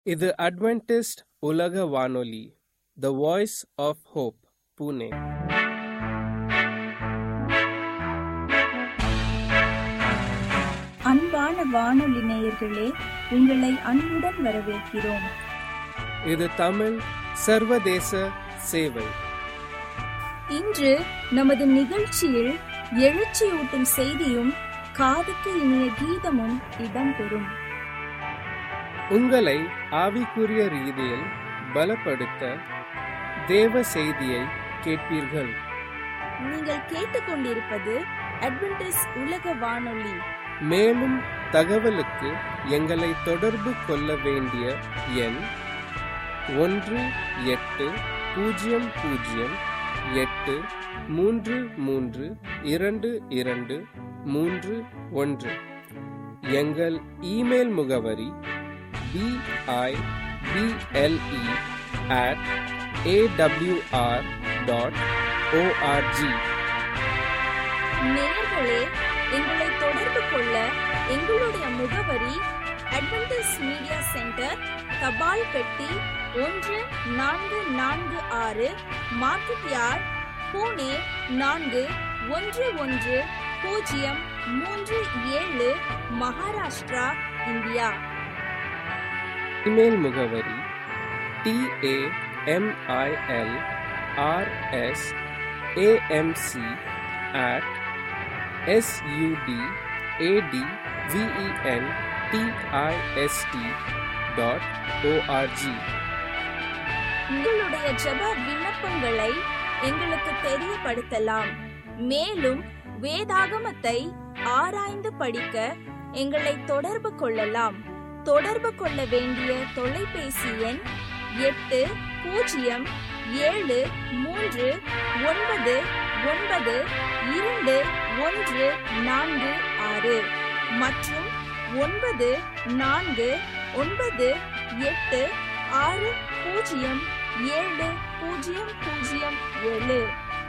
இது அட்வென்டிஸ்ட் உலக வானொலி the voice of hope Pune அன்பான வானொலி நேயர்களே உங்களை அன்புடன் வரவேற்கிறோம் இது தமிழ் சர்வதேச சேவை இன்று நமது நிகழ்ச்சியில் எழுச்சியூட்டும் செய்தியும் காதுக்கு இனிய கீதமும் இடம்பெறும் உங்களை ஆவிக்குரிய ரீதியில் பலப்படுத்த தேவ செய்தியை கேட்பீர்கள் நீங்கள் கேட்டுக்கொண்டிருப்பது அட்வென்டிஸ் உலக வானொலி மேலும் தகவலுக்கு எங்களை தொடர்பு கொள்ள வேண்டிய எண் ஒன்று எட்டு பூஜ்ஜியம் பூஜ்ஜியம் எட்டு மூன்று மூன்று இரண்டு இரண்டு மூன்று ஒன்று எங்கள் இமெயில் முகவரி BIBLE at AWR dot ORG நேயர்களே எங்களை தொடர்பு கொள்ள எங்களுடைய முகவரி அட்வென்டிஸ் மீடியா சென்டர் தபால் பெட்டி ஒன்று நான்கு நான்கு ஆறு மார்க்கெட் யார்ட் பூனே நான்கு ஒன்று ஒன்று பூஜ்ஜியம் மூன்று ஏழு மகாராஷ்டிரா இந்தியா இமெயில் முகவரி TAMIL RS AMC at SUD AD VEN DIST dot ORG உங்களுடைய ஜெப விண்ணப்பங்களை எங்களுக்கு தெரியப்படுத்தலாம் மேலும் வேதாகமத்தை ஆராய்ந்து படிக்க எங்களை தொடர்பு கொள்ளலாம் தொடர்பு கொள்ள வேண்டிய தொலைபேசி எண் எட்டு பூஜ்ஜியம் ஏழு மூன்று ஒன்பது ஒன்பது இரண்டு ஒன்று நான்கு ஆறு மற்றும் ஒன்பது நான்கு ஒன்பது எட்டு ஆறு பூஜ்ஜியம் ஏழு பூஜ்ஜியம் பூஜ்ஜியம் ஏழு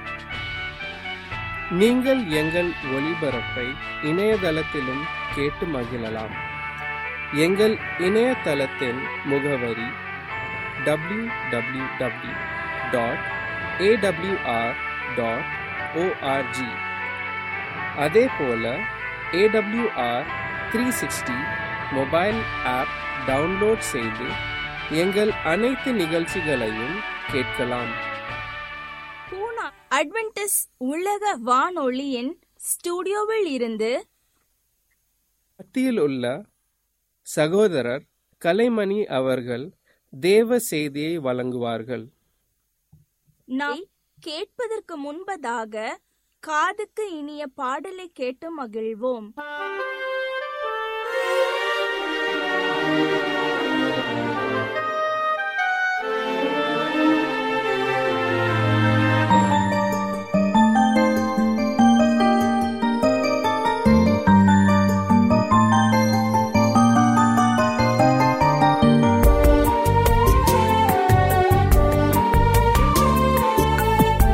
நீங்கள் எங்கள் ஒளிபரப்பை இணையதளத்திலும் கேட்டு மகிழலாம் எங்கள் இணையதளத்தின் முகவரி W W W dot AWR dot ORG அதே போல AWR three sixty mobile app download செய்து எங்கள் அனைத்து நிகழ்ச்சிகளையும் கேட்கலாம் பூனா அட்வென்டிஸ் உலக வானொலியின் ஸ்டுடியோவில் இருந்து மத்தியில் உள்ள சகோதரர் கலைமணி அவர்கள் தேவ செய்தியை வழங்குவார்கள் நாம் கேட்பதற்கு முன்பதாக காதுக்கு இனிய பாடலை கேட்டு மகிழ்வோம்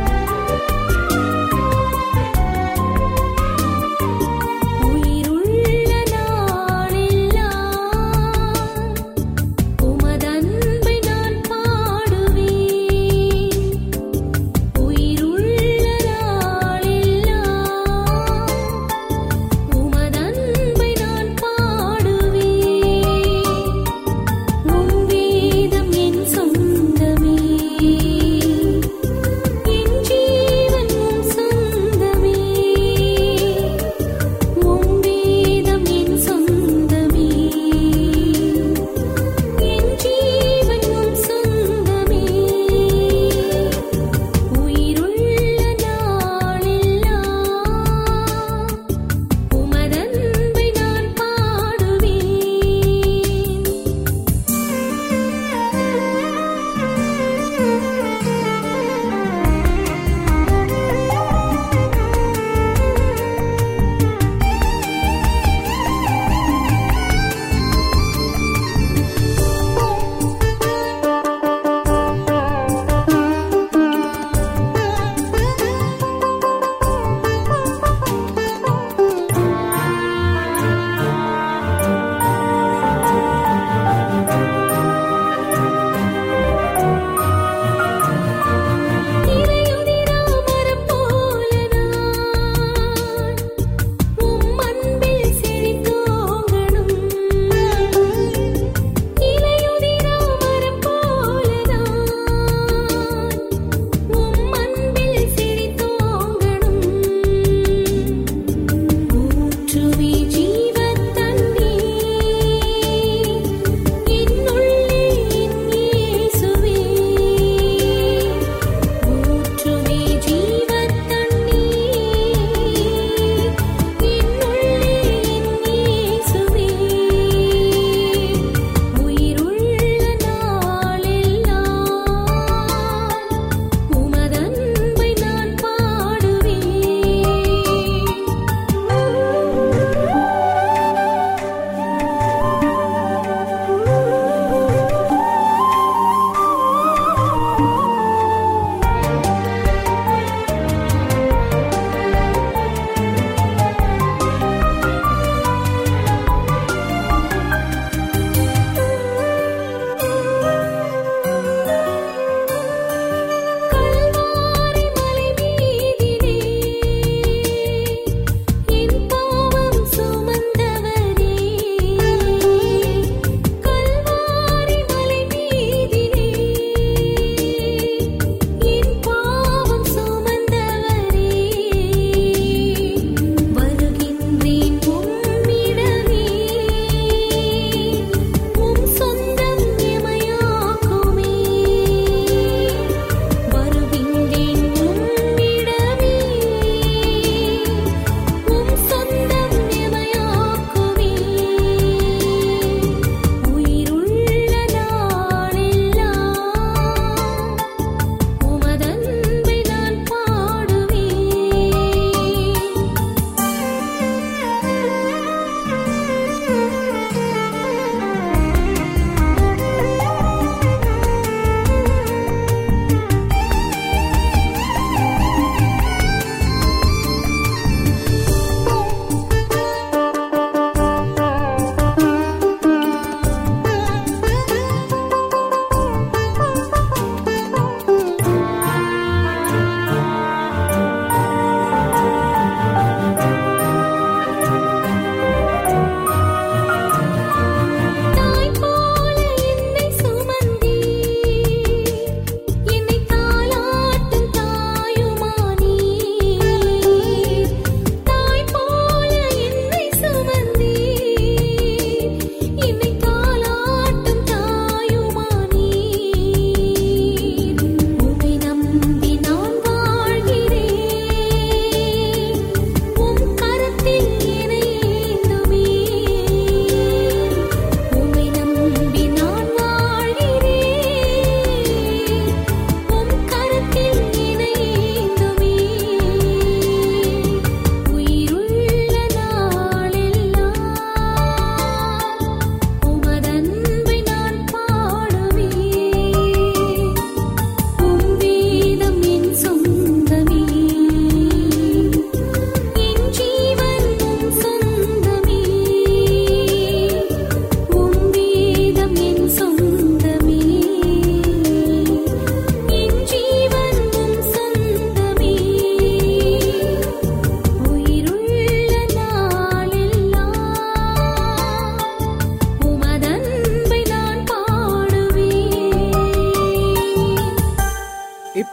உயிருள்ள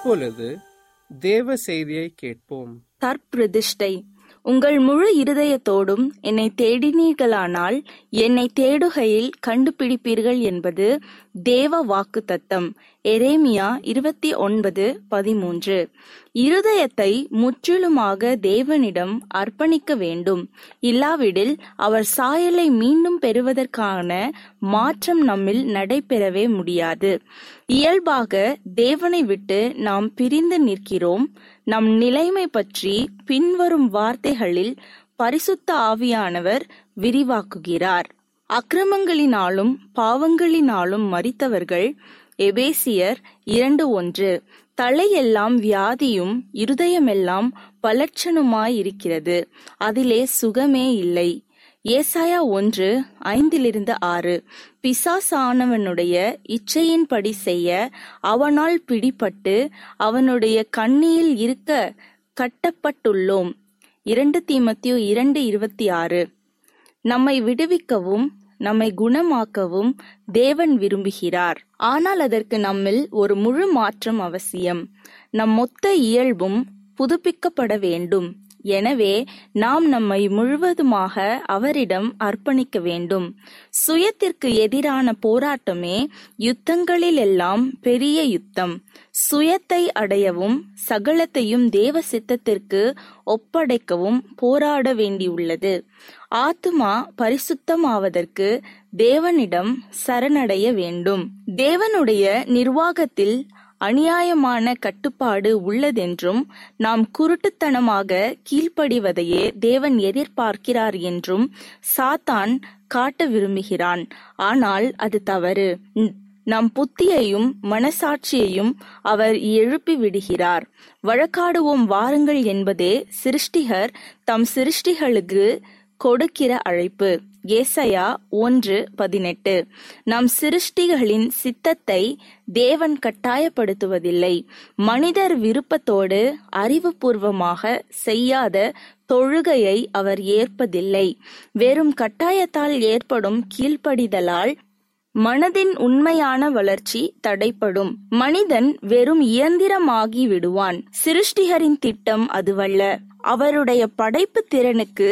இப்பொழுது தேவ செய்தியை கேட்போம் தற்பிரதிஷ்டை உங்கள் முழு இருதயத்தோடும் என்னை தேடினீர்களானால் என்னை தேடுகையில் கண்டுபிடிப்பீர்கள் என்பது தேவ வாக்கு தத்தம் எரேமியா இருபத்தி ஒன்பது பதிமூன்று இருதயத்தை முற்றிலுமாக தேவனிடம் அர்ப்பணிக்க வேண்டும் இல்லாவிடில் அவர் சாயலை மீண்டும் பெறுவதற்கான மாற்றம் நம்மில் நடைபெறவே முடியாது இயல்பாக தேவனை விட்டு நாம் பிரிந்து நிற்கிறோம் நம் நிலைமை பற்றி பின்வரும் வார்த்தைகளில் பரிசுத்த ஆவியானவர் விரிவாக்குகிறார் அக்கிரமங்களினாலும் பாவங்களினாலும் மறித்தவர்கள் எபேசியர் இரண்டு ஒன்று தலையெல்லாம் வியாதியும் இருதயமெல்லாம் பலட்சணுமாயிருக்கிறது அதிலே சுகமே இல்லை ஏசாயா ஒன்று ஐந்திலிருந்து ஆறு பிசாசானவனுடைய இச்சையின்படி செய்ய அவனால் பிடிபட்டு அவனுடைய கண்ணியில் இருக்க கட்டப்பட்டுள்ளோம் இரண்டு தீமத்தியு இரண்டு இருபத்தி ஆறு நம்மை விடுவிக்கவும் நம்மை குணமாக்கவும் தேவன் விரும்புகிறார் ஆனால் அதற்கு நம்மில் ஒரு முழு மாற்றம் அவசியம் நம் மொத்த இயல்பும் புதுப்பிக்கப்பட வேண்டும் எனவே நாம் நம்மை முழுவதுமாக அவரிடம் அர்ப்பணிக்க வேண்டும் சுயத்திற்கு எதிரான போராட்டமே யுத்தங்களிலெல்லாம் பெரிய யுத்தம் சுயத்தை அடையவும் சகலத்தையும் தேவ சித்தத்திற்கு ஒப்படைக்கவும் போராட வேண்டியுள்ளது ஆத்துமா பரிசுத்தமாவதற்கு தேவனிடம் சரணடைய வேண்டும் தேவனுடைய நிர்வாகத்தில் அநியாயமான கட்டுப்பாடு உள்ளதென்றும் நாம் குருட்டுத்தனமாக கீழ்ப்படிவதையே தேவன் எதிர்பார்க்கிறார் என்றும் சாத்தான் காட்ட விரும்புகிறான் ஆனால் அது தவறு நம் புத்தியையும் மனசாட்சியையும் அவர் எழுப்பி விடுகிறார் வழக்காடுவோம் வாருங்கள் என்பதே சிருஷ்டிகர் தம் சிருஷ்டிகளுக்கு கொடுக்கிற அழைப்பு ஏசையா ஒன்று பதினெட்டு நம் சிருஷ்டிகளின் சித்தத்தை தேவன் கட்டாயப்படுத்துவதில்லை மனிதர் விருப்பத்தோடு அறிவுபூர்வமாக செய்யாத தொழுகையை அவர் ஏற்பதில்லை வெறும் கட்டாயத்தால் ஏற்படும் கீழ்ப்படிதலால் மனதின் உண்மையான வளர்ச்சி தடைப்படும் மனிதன் வெறும் இயந்திரமாகி விடுவான் சிருஷ்டிகரின் திட்டம் அதுவல்ல அவருடைய படைப்பு திறனுக்கு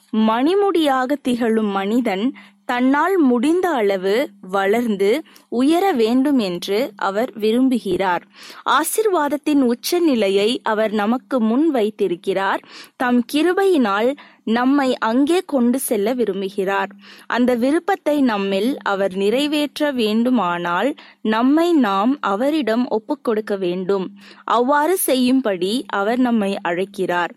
மணிமுடியாக திகழும் மனிதன் தன்னால் முடிந்த அளவு வளர்ந்து உயர வேண்டும் என்று அவர் விரும்புகிறார் ஆசிர்வாதத்தின் உச்ச நிலையை அவர் நமக்கு முன் வைத்திருக்கிறார் தம் கிருபையினால் நம்மை அங்கே கொண்டு செல்ல விரும்புகிறார் அந்த விருப்பத்தை நம்மில் அவர் நிறைவேற்ற வேண்டுமானால் நம்மை நாம் அவரிடம் ஒப்புக் கொடுக்க வேண்டும் அவ்வாறு செய்யும்படி அவர் நம்மை அழைக்கிறார்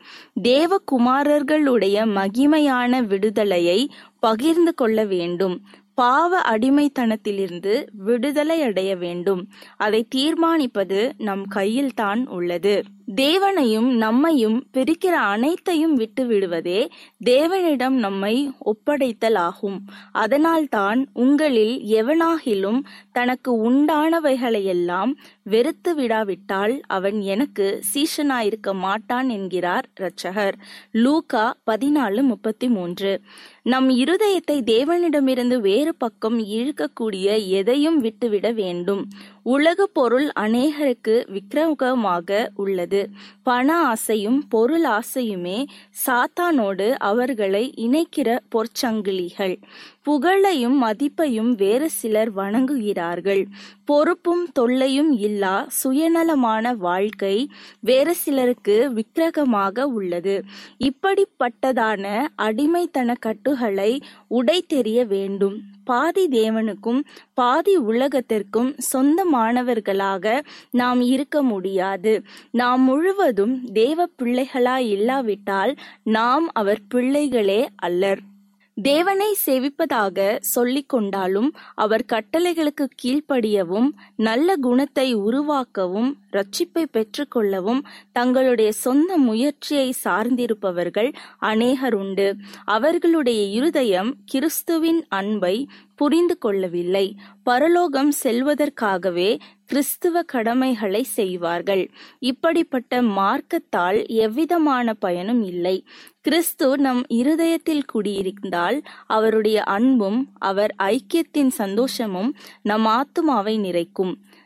தேவகுமாரர்களுடைய மகிமையான விடுதலையை பகிர்ந்து கொள்ள வேண்டும் பாவ அடிமைத்தனத்திலிருந்து விடுதலை அடைய வேண்டும் அதை தீர்மானிப்பது நம் கையில் தான் உள்ளது தேவனையும் நம்மையும் பிரிக்கிற அனைத்தையும் விட்டு விடுவதே தேவனிடம் நம்மை ஒப்படைத்தல் ஆகும் அதனால்தான் உங்களில் எவனாகிலும் தனக்கு உண்டானவைகளையெல்லாம் வெறுத்து விடாவிட்டால் அவன் எனக்கு சீஷனாயிருக்க மாட்டான் என்கிறார் இரட்சகர் லூகா பதினாலு முப்பத்தி மூன்று நம் இருதயத்தை தேவனிடமிருந்து வேறு பக்கம் இழுக்கக்கூடிய எதையும் விட்டுவிட வேண்டும் உலக பொருள் அநேகருக்கு விக்கிரகமாக உள்ளது பண ஆசையும் பொருள் ஆசையுமே சாத்தானோடு அவர்களை இணைக்கிற பொற்சங்கிலிகள் புகழையும் மதிப்பையும் வேறு சிலர் வணங்குகிறார்கள் பொறுப்பும் தொல்லையும் இல்லா சுயநலமான வாழ்க்கை வேறு சிலருக்கு விக்கிரகமாக உள்ளது இப்படிப்பட்டதான அடிமைத்தன கட்டுகளை உடை தெரிய வேண்டும் பாதி தேவனுக்கும் பாதி உலகத்திற்கும் சொந்தமானவர்களாக நாம் இருக்க முடியாது நாம் முழுவதும் தேவ பிள்ளைகளாய் இல்லாவிட்டால் நாம் அவர் பிள்ளைகளே அல்லர் தேவனை சேவிப்பதாக சொல்லிக் கொண்டாலும் அவர் கட்டளைகளுக்கு கீழ்ப்படியவும் நல்ல குணத்தை உருவாக்கவும் ரட்சிப்பை பெற்றுக்கொள்ளவும் தங்களுடைய சொந்த முயற்சியை சார்ந்திருப்பவர்கள் அநேகர் உண்டு அவர்களுடைய இருதயம் கிறிஸ்துவின் அன்பை புரிந்து கொள்ளவில்லை பரலோகம் செல்வதற்காகவே கிறிஸ்துவ கடமைகளை செய்வார்கள் இப்படிப்பட்ட மார்க்கத்தால் எவ்விதமான பயனும் இல்லை கிறிஸ்து நம் இருதயத்தில் குடியிருந்தால் அவருடைய அன்பும் அவர் ஐக்கியத்தின் சந்தோஷமும் நம் ஆத்துமாவை நிறைக்கும்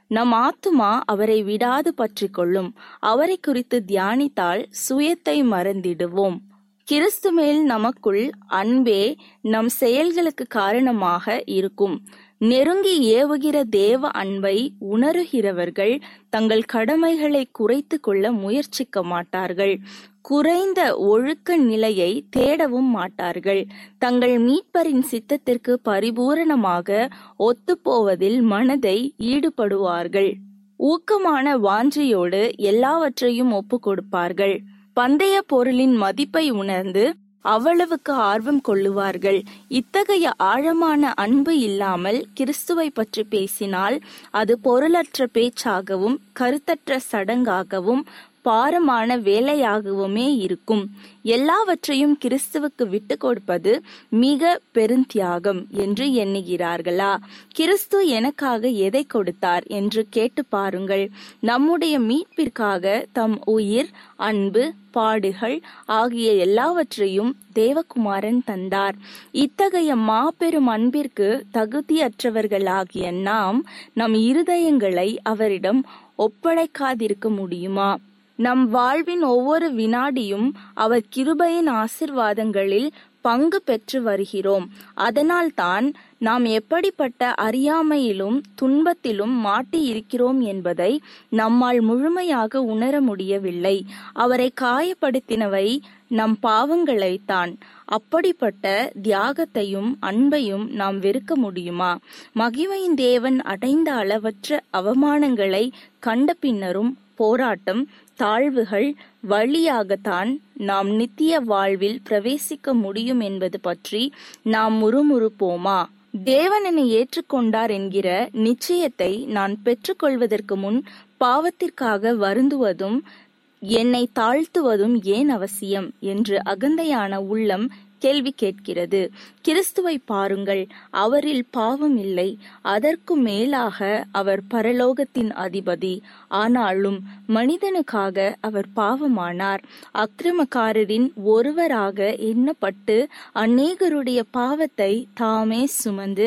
நம் ஆத்துமா அவரை விடாது பற்றிக் கொள்ளும் அவரை குறித்து தியானித்தால் சுயத்தை மறந்திடுவோம் கிறிஸ்து மேல் நமக்குள் அன்பே நம் செயல்களுக்கு காரணமாக இருக்கும் நெருங்கி ஏவுகிற தேவ அன்பை உணருகிறவர்கள் தங்கள் கடமைகளை குறைத்து கொள்ள முயற்சிக்க மாட்டார்கள் குறைந்த ஒழுக்க நிலையை தேடவும் மாட்டார்கள் தங்கள் மீட்பரின் சித்தத்திற்கு பரிபூரணமாக ஒத்துப்போவதில் மனதை ஈடுபடுவார்கள் ஊக்கமான வாஞ்சையோடு எல்லாவற்றையும் ஒப்புக் கொடுப்பார்கள் பந்தய பொருளின் மதிப்பை உணர்ந்து அவ்வளவுக்கு ஆர்வம் கொள்ளுவார்கள் இத்தகைய ஆழமான அன்பு இல்லாமல் கிறிஸ்துவை பற்றி பேசினால் அது பொருளற்ற பேச்சாகவும் கருத்தற்ற சடங்காகவும் பாரமான வேலையாகவுமே இருக்கும் எல்லாவற்றையும் கிறிஸ்துவுக்கு விட்டு கொடுப்பது மிக பெருந்தியாகம் என்று எண்ணுகிறார்களா கிறிஸ்து எனக்காக எதை கொடுத்தார் என்று கேட்டு பாருங்கள் நம்முடைய மீட்பிற்காக தம் உயிர் அன்பு பாடுகள் ஆகிய எல்லாவற்றையும் தேவகுமாரன் தந்தார் இத்தகைய மாபெரும் அன்பிற்கு தகுதியற்றவர்களாகிய நாம் நம் இருதயங்களை அவரிடம் ஒப்படைக்காதிருக்க முடியுமா நம் வாழ்வின் ஒவ்வொரு வினாடியும் அவர் கிருபையின் ஆசிர்வாதங்களில் பங்கு பெற்று வருகிறோம் அதனால்தான் நாம் எப்படிப்பட்ட அறியாமையிலும் துன்பத்திலும் மாட்டி இருக்கிறோம் என்பதை நம்மால் முழுமையாக உணர முடியவில்லை அவரை காயப்படுத்தினவை நம் பாவங்களைத்தான் அப்படிப்பட்ட தியாகத்தையும் அன்பையும் நாம் வெறுக்க முடியுமா மகிமையின் தேவன் அடைந்த அளவற்ற அவமானங்களை கண்ட பின்னரும் போராட்டம் தாழ்வுகள் வழியாகத்தான் நாம் நித்திய வாழ்வில் பிரவேசிக்க முடியும் என்பது பற்றி நாம் முறுமுறுப்போமா தேவன் என்னை ஏற்றுக்கொண்டார் என்கிற நிச்சயத்தை நான் பெற்றுக்கொள்வதற்கு முன் பாவத்திற்காக வருந்துவதும் என்னை தாழ்த்துவதும் ஏன் அவசியம் என்று அகந்தையான உள்ளம் கேள்வி கேட்கிறது கிறிஸ்துவை பாருங்கள் அவரில் பாவம் இல்லை அதற்கு மேலாக அவர் பரலோகத்தின் அதிபதி ஆனாலும் மனிதனுக்காக அவர் பாவமானார் அக்கிரமக்காரரின் ஒருவராக எண்ணப்பட்டு அநேகருடைய பாவத்தை தாமே சுமந்து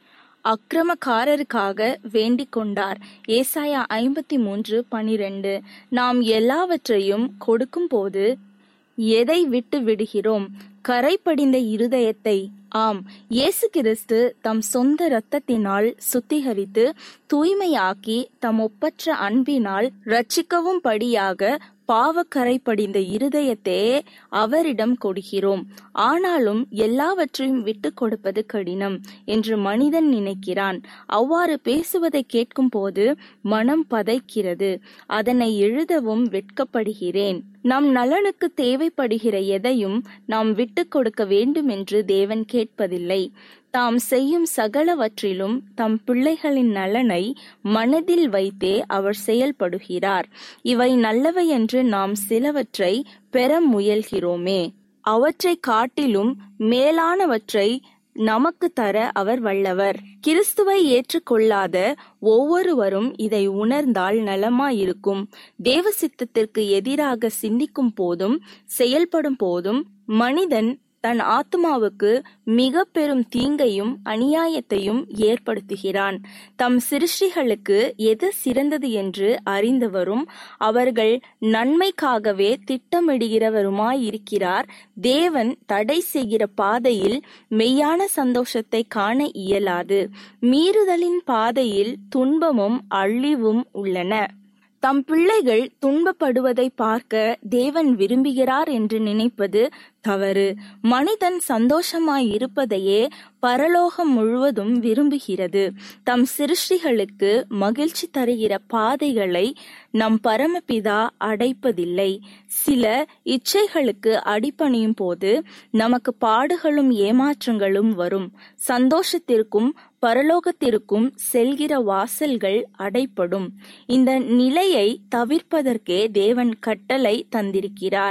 அக்கிரமக்காரருக்காக வேண்டிக் கொண்டார் ஏசாயா ஐம்பத்தி மூன்று பனிரெண்டு நாம் எல்லாவற்றையும் கொடுக்கும் போது எதை விட்டு விடுகிறோம் கரை படிந்த இருதயத்தை ஆம் இயேசு கிறிஸ்து தம் சொந்த இரத்தத்தினால் சுத்திகரித்து தூய்மையாக்கி தம் ஒப்பற்ற அன்பினால் ரட்சிக்கவும் படியாக பாவக்கரை படிந்த இருதயத்தையே அவரிடம் கொடுக்கிறோம் ஆனாலும் எல்லாவற்றையும் விட்டு கொடுப்பது கடினம் என்று மனிதன் நினைக்கிறான் அவ்வாறு பேசுவதை கேட்கும் போது மனம் பதைக்கிறது அதனை எழுதவும் வெட்கப்படுகிறேன் நம் நலனுக்கு தேவைப்படுகிற எதையும் நாம் விட்டு கொடுக்க வேண்டும் என்று தேவன் கேட்பதில்லை தாம் செய்யும் சகலவற்றிலும் தம் பிள்ளைகளின் நலனை மனதில் வைத்தே அவர் செயல்படுகிறார் இவை நல்லவை என்று நாம் சிலவற்றை பெற முயல்கிறோமே அவற்றை காட்டிலும் மேலானவற்றை நமக்கு தர அவர் வல்லவர் கிறிஸ்துவை ஏற்றுக்கொள்ளாத ஒவ்வொருவரும் இதை உணர்ந்தால் நலமாயிருக்கும் தேவ சித்தத்திற்கு எதிராக சிந்திக்கும் போதும் செயல்படும் போதும் மனிதன் தன் ஆத்மாவுக்கு மிக பெரும் தீங்கையும் அநியாயத்தையும் ஏற்படுத்துகிறான் தம் சிருஷ்டிகளுக்கு எது சிறந்தது என்று அறிந்தவரும் அவர்கள் நன்மைக்காகவே திட்டமிடுகிறவருமாயிருக்கிறார் தேவன் தடை செய்கிற பாதையில் மெய்யான சந்தோஷத்தை காண இயலாது மீறுதலின் பாதையில் துன்பமும் அழிவும் உள்ளன தம் பிள்ளைகள் துன்பப்படுவதை பார்க்க தேவன் விரும்புகிறார் என்று நினைப்பது தவறு மனிதன் சந்தோஷமாய் இருப்பதையே பரலோகம் முழுவதும் விரும்புகிறது தம் சிருஷ்டிகளுக்கு மகிழ்ச்சி தருகிற பாதைகளை நம் பரமபிதா அடைப்பதில்லை சில இச்சைகளுக்கு அடிபணியும் போது நமக்கு பாடுகளும் ஏமாற்றங்களும் வரும் சந்தோஷத்திற்கும் பரலோகத்திற்கும் செல்கிற வாசல்கள் அடைப்படும் இந்த நிலையை தவிர்ப்பதற்கே தேவன் கட்டளை தந்திருக்கிறார்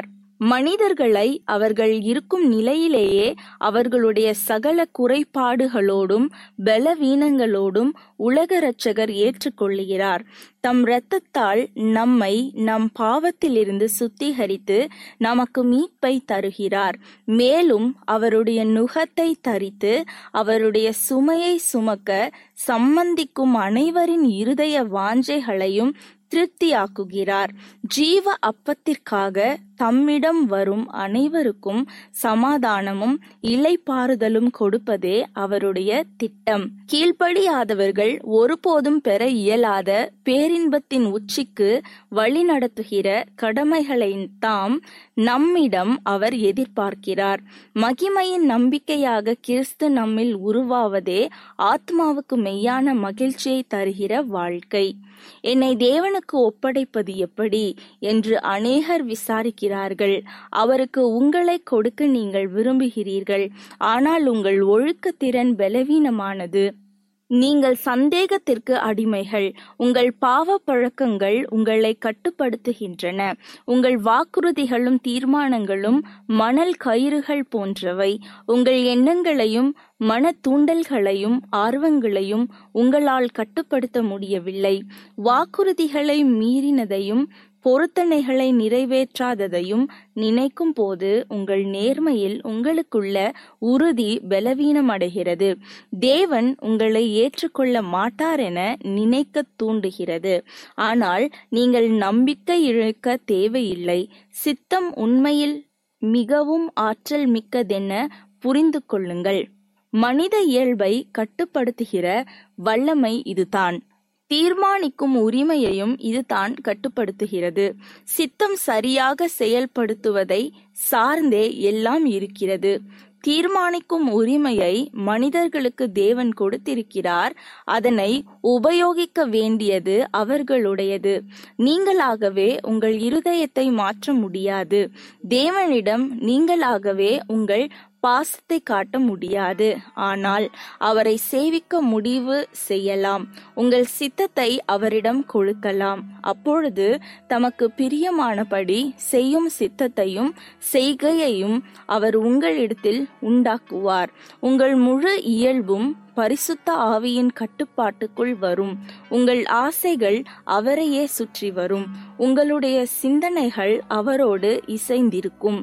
மனிதர்களை அவர்கள் இருக்கும் நிலையிலேயே அவர்களுடைய சகல குறைபாடுகளோடும் பலவீனங்களோடும் உலக இரட்சகர் ஏற்றுக்கொள்ளுகிறார் தம் இரத்தத்தால் நம்மை நம் பாவத்திலிருந்து சுத்திகரித்து நமக்கு மீட்பை தருகிறார் மேலும் அவருடைய நுகத்தை தரித்து அவருடைய சுமையை சுமக்க சம்பந்திக்கும் அனைவரின் இருதய வாஞ்சைகளையும் திருப்தியாக்குகிறார் ஜீவ அப்பத்திற்காக தம்மிடம் வரும் அனைவருக்கும் சமாதானமும் இலைப்பாறுதலும் கொடுப்பதே அவருடைய திட்டம் கீழ்ப்படியாதவர்கள் ஒருபோதும் பெற இயலாத பேரின்பத்தின் உச்சிக்கு வழிநடத்துகிற கடமைகளை தாம் நம்மிடம் அவர் எதிர்பார்க்கிறார் மகிமையின் நம்பிக்கையாக கிறிஸ்து நம்மில் உருவாவதே ஆத்மாவுக்கு மெய்யான மகிழ்ச்சியை தருகிற வாழ்க்கை என்னை தேவனுக்கு ஒப்படைப்பது எப்படி என்று அநேகர் விசாரிக்கிறார்கள் அவருக்கு உங்களை கொடுக்க நீங்கள் விரும்புகிறீர்கள் ஆனால் உங்கள் ஒழுக்கத்திறன் பலவீனமானது நீங்கள் சந்தேகத்திற்கு அடிமைகள் உங்கள் பாவ பழக்கங்கள் உங்களை கட்டுப்படுத்துகின்றன உங்கள் வாக்குறுதிகளும் தீர்மானங்களும் மணல் கயிறுகள் போன்றவை உங்கள் எண்ணங்களையும் மன தூண்டல்களையும் ஆர்வங்களையும் உங்களால் கட்டுப்படுத்த முடியவில்லை வாக்குறுதிகளை மீறினதையும் பொருத்தனைகளை நிறைவேற்றாததையும் நினைக்கும் போது உங்கள் நேர்மையில் உங்களுக்குள்ள உறுதி பலவீனமடைகிறது தேவன் உங்களை ஏற்றுக்கொள்ள மாட்டார் என நினைக்க தூண்டுகிறது ஆனால் நீங்கள் நம்பிக்கை இழக்க தேவையில்லை சித்தம் உண்மையில் மிகவும் ஆற்றல் மிக்கதென புரிந்து கொள்ளுங்கள் மனித இயல்பை கட்டுப்படுத்துகிற வல்லமை இதுதான் தீர்மானிக்கும் உரிமையையும் இதுதான் கட்டுப்படுத்துகிறது சித்தம் சரியாக செயல்படுத்துவதை சார்ந்தே எல்லாம் இருக்கிறது தீர்மானிக்கும் உரிமையை மனிதர்களுக்கு தேவன் கொடுத்திருக்கிறார் அதனை உபயோகிக்க வேண்டியது அவர்களுடையது நீங்களாகவே உங்கள் இருதயத்தை மாற்ற முடியாது தேவனிடம் நீங்களாகவே உங்கள் பாசத்தை காட்ட முடியாது ஆனால் அவரை சேவிக்க முடிவு செய்யலாம் உங்கள் சித்தத்தை அவரிடம் கொடுக்கலாம் அப்பொழுது தமக்கு பிரியமானபடி செய்யும் சித்தத்தையும் செய்கையையும் அவர் உங்களிடத்தில் உண்டாக்குவார் உங்கள் முழு இயல்பும் பரிசுத்த ஆவியின் கட்டுப்பாட்டுக்குள் வரும் உங்கள் ஆசைகள் அவரையே சுற்றி வரும் உங்களுடைய சிந்தனைகள் அவரோடு இசைந்திருக்கும்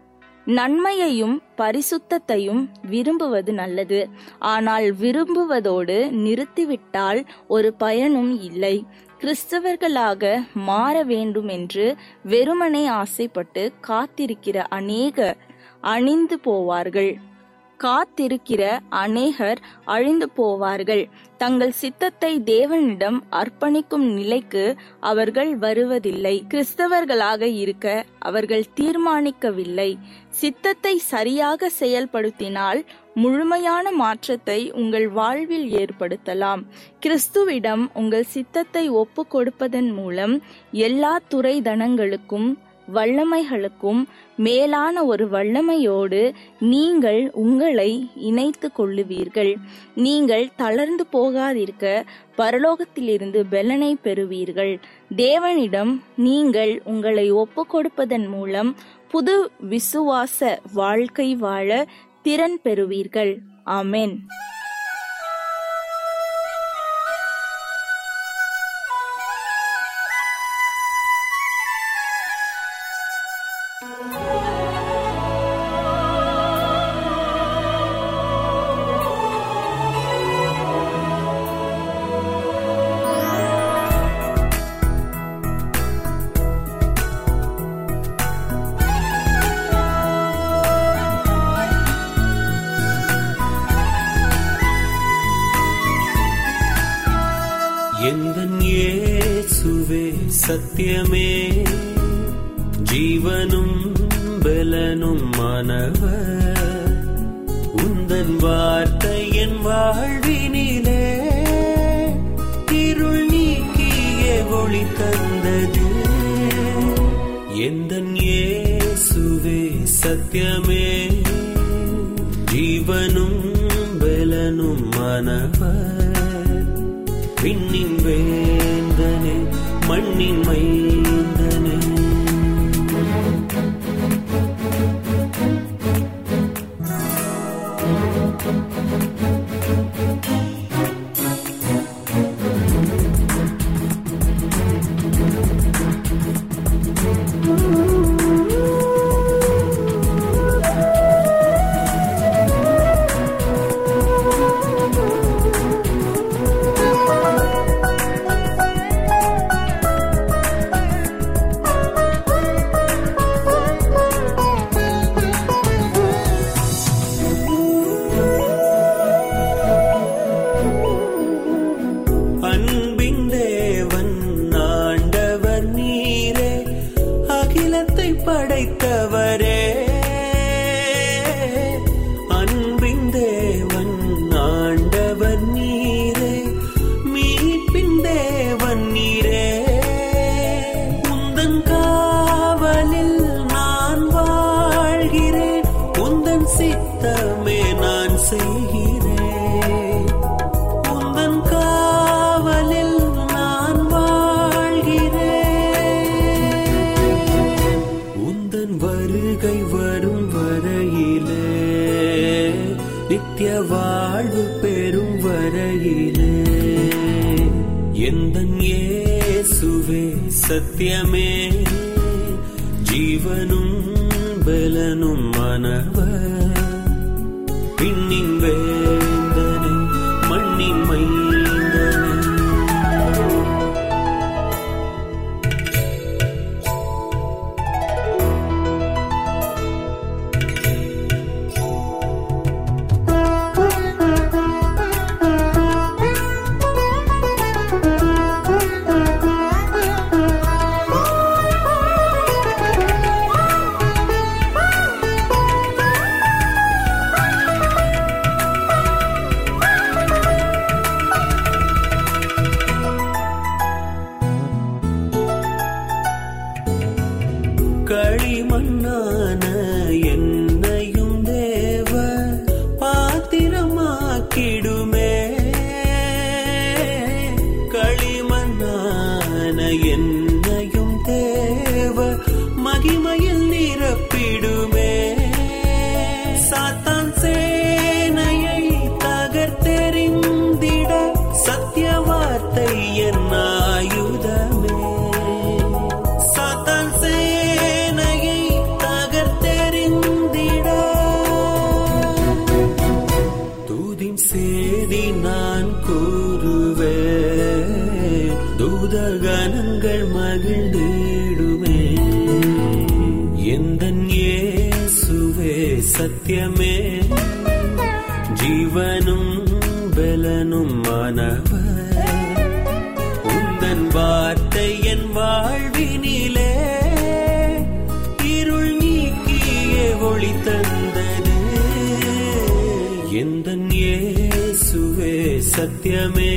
நன்மையையும் பரிசுத்தத்தையும் விரும்புவது நல்லது ஆனால் விரும்புவதோடு நிறுத்திவிட்டால் ஒரு பயனும் இல்லை கிறிஸ்தவர்களாக மாற வேண்டும் என்று வெறுமனே ஆசைப்பட்டு காத்திருக்கிற அநேக அணிந்து போவார்கள் காத்திருக்கிற அநேகர் அழிந்து போவார்கள் தங்கள் சித்தத்தை தேவனிடம் அர்ப்பணிக்கும் நிலைக்கு அவர்கள் வருவதில்லை கிறிஸ்தவர்களாக இருக்க அவர்கள் தீர்மானிக்கவில்லை சித்தத்தை சரியாக செயல்படுத்தினால் முழுமையான மாற்றத்தை உங்கள் வாழ்வில் ஏற்படுத்தலாம் கிறிஸ்துவிடம் உங்கள் சித்தத்தை ஒப்பு கொடுப்பதன் மூலம் எல்லா துறை தனங்களுக்கும் வல்லமைகளுக்கும் மேலான ஒரு வல்லமையோடு நீங்கள் உங்களை இணைத்து கொள்ளுவீர்கள் நீங்கள் தளர்ந்து போகாதிருக்க பரலோகத்திலிருந்து பெலனை பெறுவீர்கள் தேவனிடம் நீங்கள் உங்களை ஒப்பு கொடுப்பதன் மூலம் புது விசுவாச வாழ்க்கை வாழ திறன் பெறுவீர்கள் ஆமென் எந்தன் இயேசுவே சத்தியமே ஜீவனும் பலனும் மாணவர் உந்தன் வார்த்தை என் வாழ்வினிலே இருள் நீக்கிய ஒளி தந்தது எந்தன் இயேசுவே சத்தியமே ஜீவனும் பலனும் மாணவர் விண்ணின் வேந்தனே மண்ணின் மைந்தனே வைத்தவரே அன்பின் தேவன் ஆண்டவர் நீரே மீட்பின் தேவன் நீரே உந்தன் காவலில் நான் வாழ்கிறேன் உந்தன் சித்தமே நான் செய்கிறேன் உந்தன் காவலில் நான் வாழ்கிறேன் உந்தன் வருகை வரும் வரையிலே நித்திய வாழ்வு பெறும் வரையிலே எந்தன் இயேசுவே சத்தியமே ஜீவனும் பலனும் மனவர் பின்னின் வேந்தனை மண்ணின் மைந்தனை களிமண்ணான என்னையும் தேவ பாத்திரமாக்கிடுமே களிமண்ணான என்னையும் தேவ மகிமையில் நிரப்பிடுமே சாத்தான் சேனையை தகர்த்தெறிந்திட சத்திய வார்த்தை என் ஆயுதமே சாத்தான் சேனையை தகர்த்தெறிந்திட தூதின் சேதி நான் கூறுவேன் தூதகணங்கள் மகிழ்ந்திடுமே எந்தன் இயேசுவே சத்தியமே ஜீவனும் பலனும் மாணவர் உந்தன் வார்த்தை என் வாழ்வினிலே இருள் நீக்கியே ஒளி தந்தது எந்தன் இயேசுவே சத்தியமே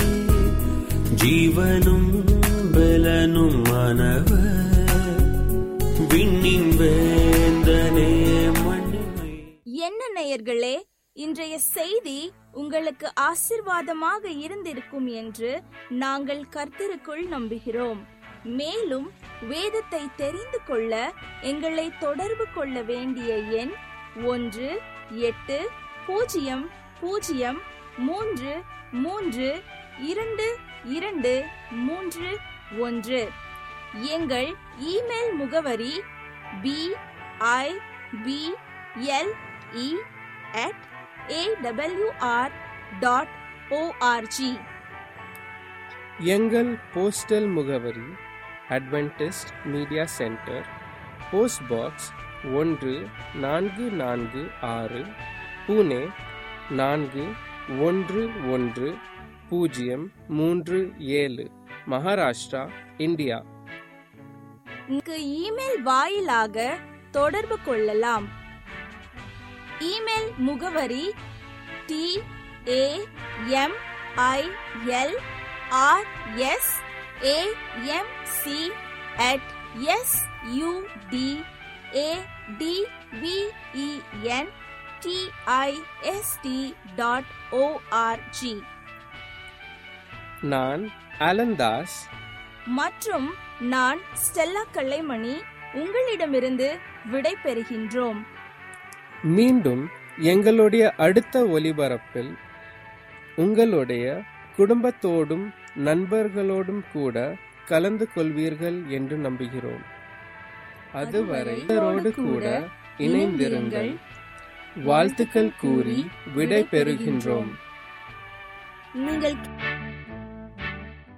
ஜீவனும் பலனும் மாணவர் விண்ணின் வேந்தனே மண்ணிமை என்ன நேயர்களே இன்றைய செய்தி உங்களுக்கு ஆசிர்வாதமாக இருந்திருக்கும் என்று நாங்கள் கர்த்தருக்குள் நம்புகிறோம் மேலும் வேதத்தை தெரிந்து கொள்ள எங்களை தொடர்பு கொள்ள வேண்டிய எண் ஒன்று எட்டு பூஜ்ஜியம் பூஜ்ஜியம் மூன்று மூன்று இரண்டு இரண்டு மூன்று ஒன்று எங்கள் இமெயில் முகவரி B I B L E at awr dot ORG எங்கள் போஸ்டல் முகவரி Adventist media centre post box ஒன்று நான்கு நான்கு ஆறு புனே நான்கு ஒன்று ஒன்று பூஜ்ஜியம் மூன்று ஏழு மகாராஷ்டிரா இந்தியா இங்கு இமெயில் வாயிலாக தொடர்பு கொள்ளலாம் இமெயில் முகவரி T A M I L R S A M C at S U D A D V E N D I S T dot ORG நான் அலந்தாஸ் மற்றும் நான் ஸ்டெல்லா கல்லைமணி உங்களிடமிருந்து விடை பெறுகின்றோம் மீண்டும் எங்களுடைய அடுத்த ஒலிபரப்பில் உங்களுடைய குடும்பத்தோடும் நண்பர்களோடும் கூட கலந்து கொள்வீர்கள் என்று நம்புகிறோம் அதுவரை இவரோடு கூட இணைந்திருங்கள் வாழ்த்துக்கள் கூறி விடை பெறுகின்றோம் நீங்கள்